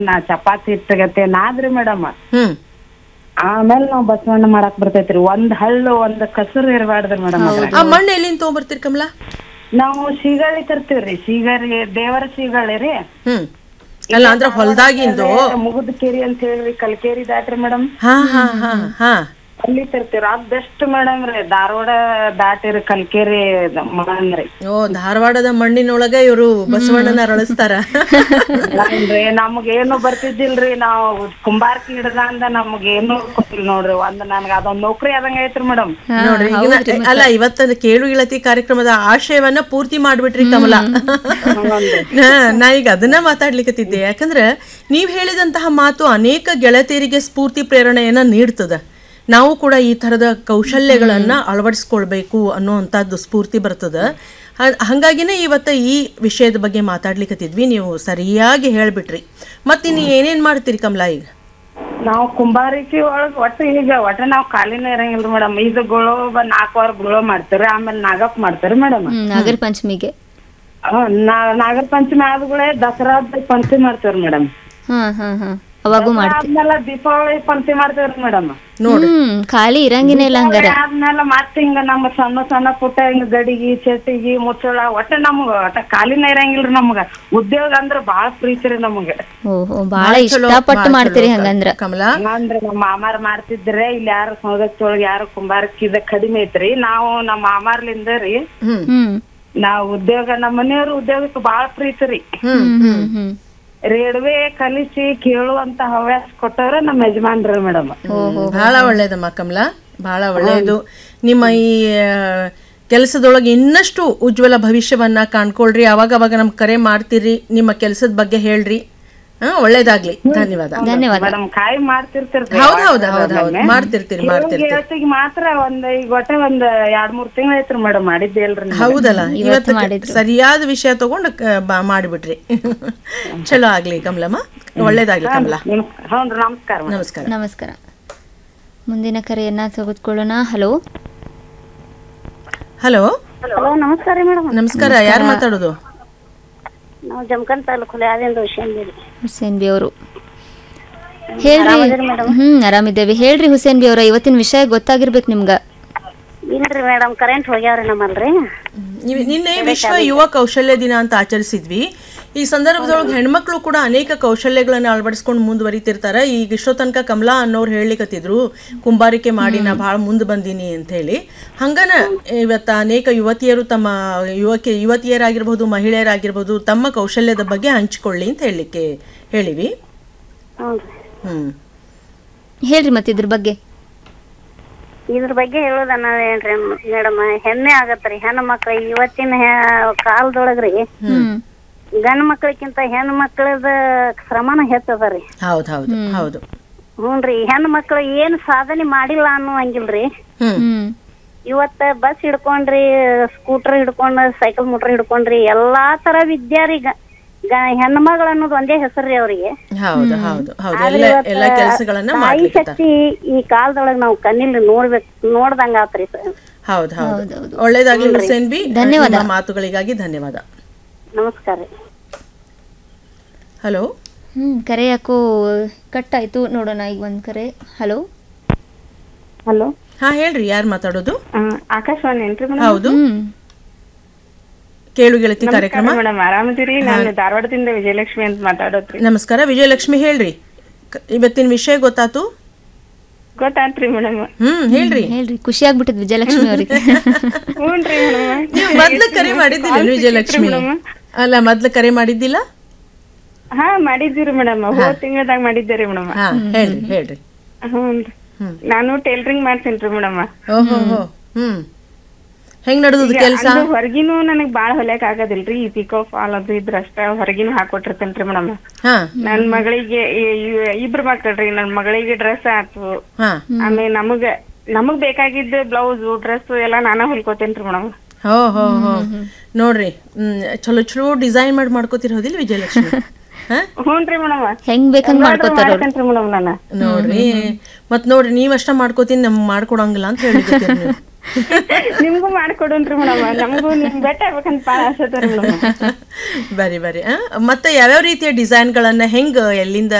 ನಾ ಚಪಾತಿ ಹಿಟ್ಟಗತ್ತೆ ನಾದ್ರಿ ಮೇಡಮ್ ಹ್ಮ್ ಆಮೇಲೆ ನಾವ್ ಬಸವಣ್ಣ ಮಾಡಾಕ್ ಬರ್ತೈತ್ರಿ ಒಂದ್ ಹಳ್ಳು ಒಂದ್ ಕಸರು ಇರಬಾರ್ದ್ರಿ ಮೇಡಮ್ ಆ ಮಣ್ಣು ಎಲ್ಲಿಂದ ತೊಗೊಂಬರ್ತೀರಿ ಕಮಲಾ ನಾವು ಸೀಗಳಿ ತರ್ತೀವ್ರಿ ಸೀಗರಿ ದೇವರ ಸೀಗಳಿ ರೀ ಹ್ಮ್ ಅಲ್ಲ ಅಂದ್ರೆ ಹೊಲ್ದಾಗಿಂದು ಮುಗುದ್ ಕೇರಿ ಅಂತ ಹೇಳಿ ಕಲ್ಕೇರಿ ದಾಟ್ರಿ ಮೇಡಮ್ ಹಾ ಹಾ ಹಾ ಹಾ ಅಲ್ಲಿ ತರ್ತೀವ್ರಿ ಅದ್ ಬೆಸ್ಟ್ ಮೇಡಮ್ ರೀ ಧಾರವಾಡ ದಾಟಿರಿ ಕಲ್ಕೇರಿ ಮಣ್ಣ್ ಓ ಧಾರವಾಡದ ಮಣ್ಣಿನೊಳಗ ಇವರು ಬಸವಣ್ಣನ ಅರಳಿಸ್ತಾರ ರೀ ನಮ್ಗೇನು ಬರ್ತಿದ್ದಿಲ್ರಿ ನಾವು ಕುಂಬಾರ್ಕಿ ಹಿಡ್ದಂದ ನಮ್ಗೇನು ಗೊತ್ತಿಲ್ಲ ನೋಡ್ರಿ ಒಂದ್ ನನ್ಗ ಅದೊಂದ್ ನೌಕರಿ ಆದಂಗ ಐತ್ರಿ ಮೇಡಮ್ ನೋಡ್ರಿ ಈಗ ನಾ- ಅಲ್ಲ ಇವತ್ತ ಕೇಳು ಗೆಳತಿ ಕಾರ್ಯಕ್ರಮದ ಆಶಯವನ್ನ ಪೂರ್ತಿ ಮಾಡ್ಬಿಟ್ರಿ ಕಮಲಾ ನಾ- ನಾ ಈಗ ಅದನ್ನ ಮಾತಾಡ್ಲಿಕತ್ತಿದ್ದೆ ಯಾಕಂದ್ರೆ ನೀವ್ ಹೇಳಿದಂತಹ ಮಾತು ಅನೇಕ ಗೆಳತಿಯರಿಗೆ ಸ್ಫೂರ್ತಿ ಪ್ರೇರಣೆಯನ್ನ ನೀಡ್ತದ ನಾವು ಕೂಡ ಈ ಥರದ ಕೌಶಲ್ಯಗಳನ್ನ ಅಳವಡಿಸ್ಕೊಳ್ಬೇಕು ಅನ್ನೋವಂಥದ್ದು ಸ್ಫೂರ್ತಿ ಬರ್ತದ ಹ- ಹಂಗಾಗಿನೇ ಇವತ್ತ ಈ ವಿಷಯದ ಬಗ್ಗೆ ಮಾತಾಡ್ಲಿಕತ್ತಿದ್ವಿ ನೀವು ಸರಿಯಾಗಿ ಹೇಳ್ಬಿಟ್ರಿ ಮತ್ತಿನ್ನು ಏನೇನ್ ಮಾಡ್ತೀರಿ ಕಮಲಾ ಈಗ ನಾವ್ ಕುಂಬಾರಿಕಿ ಒಳಗ್ ಒಟ್ಟು ಈಗ ಒಟ್ಟ ನಾವ್ ಖಾಲಿನ ಇರಂಗಿಲ್ರಿ ಮೇಡಮ್ ಇದು ಗುಳು ನಾಲ್ಕು ವಾರ ಗುಳು ಮಾಡ್ತೀರಿ ಆಮೇಲೆ ನಾಗಪ್ಪ ಮಾಡ್ತೀರಿ ಮೇಡಮ್ ಹ್ಮ್ ನಾಗರ ಪಂಚಮಿಗೆ ನಾಗರ ಪಂಚಮಿ ಆದ್ಗಳೇ ದಸರಾದ ಪಂಚಮಿ ಮಾಡ್ತೀವ್ರಿ ಮೇಡಮ್ ಹಾ ಹಾ ಹಾ ಅವಾಗೂ ಮಾಡ್ತೀವಿ ಆದ್ಮೇಲೆ ದೀಪಾವಳಿ ಪಂಚಮಿ ಮಾಡ್ತೀವ್ರಿ ಮೇಡಮ್ ಹ್ಮ್ ಖಾಲಿ ಇರಂಗಿನೇ ಇಲ್ಲ ಹಂಗಾರ ಆದ್ಮೇಲೆ ಮತ್ತೆ ಹಿಂಗ ನಮ್ಮ ಸಣ್ಣ ಸಣ್ಣ ಪುಟ್ಟ ಹಿಂಗ ಗಡಿಗಿ ಚಟಿಗಿ ಮುಚ್ಚಳ ಒಟ್ಟ ನಮ್ಗ ಒಟ್ಟ ಖಾಲಿನ ಇರಂಗಿಲ್ರಿ ನಮ್ಗ ಉದ್ಯೋಗ ಅಂದ್ರ ಬಾಳ ಪ್ರೀತಿ ರೀ ನಮ್ಗ ಓಹೋ ಬಾಳ ಇಷ್ಟಪಟ್ಟು ಮಾಡ್ತೀರಿ ಹಂಗಂದ್ರ ಕಮಲಾ ಅಂದ್ರೆ ನಮ್ಮ ಮಾಮಾರ್ ಮಾಡ್ತಿದ್ರೆ ಇಲ್ಲಿ ಯಾರು ಸೌದತ್ತಿಯೊಳಗ ಯಾರು ಕುಂಬಾರಕ್ಕಿದ ಕಡಿಮೆ ಐತ್ರಿ ನಾವು ನಮ್ಮ ಮಾಮಾರ್ಲಿಂದ ರೀ ಹ್ಮ್ ಹ್ಮ್ ನಾವ್ ಉದ್ಯೋಗ ನಮ್ಮ ಮನೆಯವ್ರ ಉದ್ಯೋಗಕ್ಕೆ ಬಾಳ ಪ್ರೀತಿ ರೀ ಹ್ಮ್ ಹ್ಮ್ ಹ್ಮ್ ರೇಡ್ವೆ ಕಲಿಸಿ ಕೇಳುವಂತ ಹವ್ಯಾಸ ಕೊಟ್ಟವ್ರ ನಮ್ಮ ಯಜಮಾನ್ರ ಮೇಡಮ್ ಬಹಳ ಒಳ್ಳೇದಮ್ಮ ಕಮಲಾ ಬಹಳ ಒಳ್ಳೆಯದು ನಿಮ್ಮ ಈ ಕೆಲಸದೊಳಗೆ ಇನ್ನಷ್ಟು ಉಜ್ವಲ ಭವಿಷ್ಯವನ್ನ ಕಾಣ್ಕೊಳ್ರಿ ಅವಾಗ ಅವಾಗ ನಮ್ಗೆ ಕರೆ ಮಾಡ್ತೀರಿ ನಿಮ್ಮ ಕೆಲಸದ ಬಗ್ಗೆ ಹೇಳ್ರಿ ಹಾ ಒಳ್ಳೇದಾಗ್ಲಿ ಧನ್ಯವಾದ ಧನ್ಯವಾದ ಮೇಡಮ್ ಕಾಯಿ ಮಾಡ್ತಿರ್ತಿರ್ತೀವಿ ಹೌದ್ ಹೌದ್ ಹೌದ್ ಹೌದ್ ಮಾಡ್ತಿರ್ತೀರಿ ಮಾಡ್ತಿರ್ತೀರಿ ಗೆಳತಿಗೆ ಮಾತ್ರ ಒಂದ್ ಈಗ ಒಟ್ಟ ಒಂದ್ ಎರಡ್ ಮೂರ್ ತಿಂಗಳ ಐತ್ರಿ ಮೇಡಮ್ ಮಾಡಿದ್ದೆ ಇಲ್ರಿ ನೀವು. ಹೌದಲ್ಲ ಇವತ್ತು ಸರಿಯಾದ ವಿಷಯ ತಗೊಂಡು ಕ- ಬ- ಮಾಡಿಬಿಟ್ರಿ ಚಲೋ ಆಗ್ಲಿ ಕಮಲಮ್ಮ ಒಳ್ಳೇದಾಗ್ಲಿ ಕಮಲಾ ನಿಮ್- ಹೌನ್ರಿ ನಮಸ್ಕಾರ ಮೇಡಮ್. ನಮಸ್ಕಾರ ನಮಸ್ಕಾರ ಮುಂದಿನ ಕರೆಯನ್ನ ತೆಗೆದುಕೊಳ್ಳೋಣ ಹಲೋ ಹಲೋ ಹಲೋ ನಮಸ್ಕಾರ ರೀ ಮೇಡಮ್ ನಮಸ್ಕಾರ ಯಾರು ಮಾತಾಡೋದು ನಾವು ಜಮಖಂಡ್ ತಾಲೂಕು ಹುಲಿಯಾದಿಂದ ಹುಷೇನ್ ಬಿ ಹುಸೇನ್ ಬಿ ಅವರು ಹೇಳ್ರಿ ಹ್ಮ್ ಆರಾಮಿದ್ದೇವೆ ಹೇಳ್ರಿ ಹುಸೇನ್ ಬಿ ಅವರ ಇವತ್ತಿನ ವಿಷಯ ಗೊತ್ತಾಗಿರ್ಬೇಕು ನಿಮ್ಗ ಇಲ್ರಿ ಮೇಡಮ್ ಕರೆಂಟ್ ಹೋಗ್ಯಾವ್ರಿ ನಮ್ಮಲ್ರಿ ಇವ್- ನಿನ್ನೆ ವಿಶ್ವ ಯುವ ಕೌಶಲ್ಯ ದಿನ ಅಂತ ಆಚರಿಸಿದ್ವಿ ಈ ಸಂದರ್ಭದೊಳಗೆ ಹೆಣ್ಮಕ್ಳು ಕೂಡ ಅನೇಕ ಕೌಶಲ್ಯಗಳನ್ನ ಅಳವಡಿಸ್ಕೊಂಡು ಮುಂದುವರಿತಿರ್ತಾರ ಈಗ ಇಷ್ಟೋ ತನಕ ಕಮಲಾ ಅನ್ನೋರು ಹೇಳಿಕತ್ತಿದ್ರು ಕುಂಬಾರಿಕೆ ಮಾಡಿ ನಾ ಭಾಳ ಮುಂದೆ ಬಂದೀನಿ ಅಂತ ಹೇಳಿ ಹಂಗನ ಇವತ್ತು ಅನೇಕ ಯುವತಿಯರು ತಮ್ಮ ಯುವಕೆ ಯುವತಿಯರಾಗಿರ್ಬೋದು ಮಹಿಳೆಯರಾಗಿರ್ಬೋದು ತಮ್ಮ ಕೌಶಲ್ಯದ ಬಗ್ಗೆ ಹಂಚಿಕೊಳ್ಳಿ ಅಂತ ಹೇಳಲಿಕ್ಕೆ ಹೇಳಿವಿ ಹ್ಞೂನ್ರಿ ಹ್ಮ್ ಹೇಳ್ರಿ ಮತ್ತೆ ಇದ್ರ ಬಗ್ಗೆ ಇದ್ರ ಬಗ್ಗೆ ಹೇಳೋದನ್ನ ಏನ್ರಿ ಮೇಡಮ್ ಹೆಮ್ಮೆ ಆಗತ್ರಿ ಹೆಣ್ಣು ಮಕ್ಳು ಇವತ್ತಿನ ಹೆ- ಕಾಲದೊಳಗ್ರಿ ಹ್ಮ್ ಗಂಡು ಮಕ್ಳಕ್ಕಿಂತ ಹೆಣ್ಣು ಮಕ್ಳದ ಶ್ರಮನ ಹೆಚ್ಚದರಿ ಹೌದು ಹೌದು ಹೌದು ಹ್ಞೂನ್ರಿ ಹೆಣ್ಣು ಮಕ್ಳು ಏನ್ ಸಾಧನೆ ಮಾಡಿಲ್ಲ ಅನ್ನುವಂಗಿಲ್ರಿ ಹ್ಮ್ ಹ್ಮ್ ಇವತ್ತ ಬಸ್ ಹಿಡ್ಕೊಂಡ್ರಿ ಸ್ಕೂಟರ್ ಹಿಡ್ಕೊಂಡ್ ಸೈಕಲ್ ಮೋಟರ್ ಹಿಡ್ಕೊಂಡ್ರಿ ಎಲ್ಲಾ ತರ ವಿದ್ಯಾ ರೀ ಗ- ಗ- ಹೆಣ್ಣು ಮಗಳು ಅನ್ನೋದು ಒಂದೇ ಹೆಸರ್ರಿ ಅವ್ರಿಗೆ ಹೌದು ಹೌದು ಹೌದು ಎಲ್ಲ ಎಲ್ಲ ಕೆಲಸಗಳನ್ನ ತಾಯಿ ಮಾಡ್ಲಿಕ್ಕೆ ಶಕ್ತಿ ಈ ಕಾಲದೊಳಗ ನಾವು ಕಣ್ಣಿಲ್ಲಿ ನೋಡ್ಬೇಕು ನೋಡ್ದಂಗ ಆತ್ರಿ ಸರ್ ಹೌದು ಹೌದು ಒಳ್ಳೇದಾಗ್ಲಿ ಹುಸೇನ್ ಬಿ ಧನ್ಯವಾದ. ನಿಮ್ಮ ಮಾತುಗಳಿಗಾಗಿ ಧನ್ಯವಾದ ನಮಸ್ಕಾರ ರೀ ಹಲೋ ಹ್ಮ್ ಕರೆ ಯಾಕೋ ಕಟ್ ಆಯ್ತು ನೋಡೋಣ ಈಗ ಒಂದ್ ಕರೆ ಹಲೋ ಹಲೋ ಹಾ ಹೇಳ್ರಿ ಯಾರು ಮಾತಾಡೋದು ಆಕಾಶವಾಣಿ ಏನ್ರಿ ಮೇಡಮ್ ಹೌದು ಹ್ಮ್ ಕೇಳು ಗೆಳತಿ ಕಾರ್ಯಕ್ರಮ ಮೇಡಮ್ ಆರಾಮದಿರಿ ನಾನು ಧಾರವಾಡದಿಂದ ವಿಜಯಲಕ್ಷ್ಮಿ ಅಂತ ಮಾತಾಡೋದ್ರಿ ನಮಸ್ಕಾರ ವಿಜಯಲಕ್ಷ್ಮಿ ಹೇಳ್ರಿ ಕ- ಇವತ್ತಿನ ವಿಷಯ ಗೊತ್ತಾತು ಗೊತ್ತಾತ್ರಿ ಮೇಡಮ್ ಹ್ಮ್ ಹೇಳ್ರಿ ಹೇಳ್ರಿ ಖುಷಿ ಆಗ್ಬಿಟ್ಟದ್ ವಿಜಯಲಕ್ಷ್ಮಿ ಅವ್ರಿಗೆ ಹ್ಞೂನ್ರಿ ಮೇಡಮ್ ನೀವು ಮೊದ್ಲು ಕರೆ ಮಾಡಿದ್ದಿಲ್ಲ ವಿಜಯಲಕ್ಷ್ಮಿ ಅಲ್ಲ ಮೊದ್ಲು ಕರೆ ಮಾಡಿದ್ದಿಲ್ಲ ಹಾ ಮಾಡಿದ್ದೀರಿ ಮೇಡಮ್ ಹೋದ್ ತಿಂಗಳದಾಗ ಮಾಡಿದ್ದೀರಿ ಮೇಡಮ್ ಹಾ ಹೇಳ್ರಿ ಹೇಳ್ರಿ ಹ್ಞೂನ್ರಿ ನಾನು ಟೈಲರಿಂಗ್ ಮಾಡ್ತೇನ್ರಿ ಮೇಡಮ್ ಓಹೋ ಹೋ ಹ್ಮ್ ಹೆಂಗ್ ನಡೆದದ ಕೆಲಸ ಹೊರಗಿನೂ ನನಗ್ ಬಾಳ ಹೊಲಿಯಕ್ ಆಗೋದಿಲ್ರಿ ಈ ಪಿಕೋ ಫಾಲ್ ಅದು ಇದ್ರ ಅಷ್ಟ ಹೊರಗಿನೂ ಹಾಕೊಟ್ಟಿರ್ತೇನ್ರಿ ಮೇಡಮ್ ಹಾ ನನ್ ಮಗಳಿಗೆ ಈ- ಈ- ಇಬ್ರು ಮಕ್ಕಳ್ರಿ ನನ್ ಮಗಳಿಗೆ ಡ್ರೆಸ್ ಆತು ಹಾ ಆಮೇಲೆ ನಮಗ ನಮಗ್ ಬೇಕಾಗಿದ್ದ ಬ್ಲೌಸ್ ಡ್ರೆಸ್ ಎಲ್ಲಾ ನಾನ ಹೊಲ್ಕೋತೇನ್ರಿ ಮೇಡಮ್ ಹೋ ಹೋ ಹೋ ನೋಡ್ರಿ ಹ್ಮ್ ಚಲೋ ಚಲೋ ಡಿಸೈನ್ ಮಾಡಿ ಮಾಡ್ಕೋತಿರೋದಿಲ್ಲ ವಿಜಯಲಕ್ಷ್ಮಿ ಹಾ ಹ್ಞೂನ್ರಿ ಮೇಡಮ್ ಹೆಂಗ್ ಬೇಕಂಗ್ ಮಾಡ್ಕೋತಾರ ಅವ್ರು ಮಾಡ್ತೇನ್ರಿ ಮೇಡಮ್ ನಾನು ನೋಡ್ರಿ ಮತ್ ನೋಡ್ರಿ ನೀವ್ ಅಷ್ಟ ಮಾಡ್ಕೋತೀನಿ ನಮ್ಗ್ ಮಾಡ್ಕೊಡಂಗಿಲ್ಲ ಅಂತ ಹೇಳಿದ್ದೀರಿ ನೀವು ನಿಮ್ಗೂ ಮಾಡ್ಕೊಡೋನ್ರಿ ಮೇಡಮ್ ನಮಗೂ ನಿಮ್ ಬೆಟ್ಟ ಆಗ್ಬೇಕಂತ ಭಾಳ ಆಸೆ ಅದ ಮೇಡಮ್ ಬರಿ ಬರಿ ಆ? ಮತ್ತೆ ಯಾವ್ಯಾವ ರೀತಿಯ ಡಿಸೈನ್ಗಳನ್ನ ಹೆಂಗ್ ಎಲ್ಲಿಂದ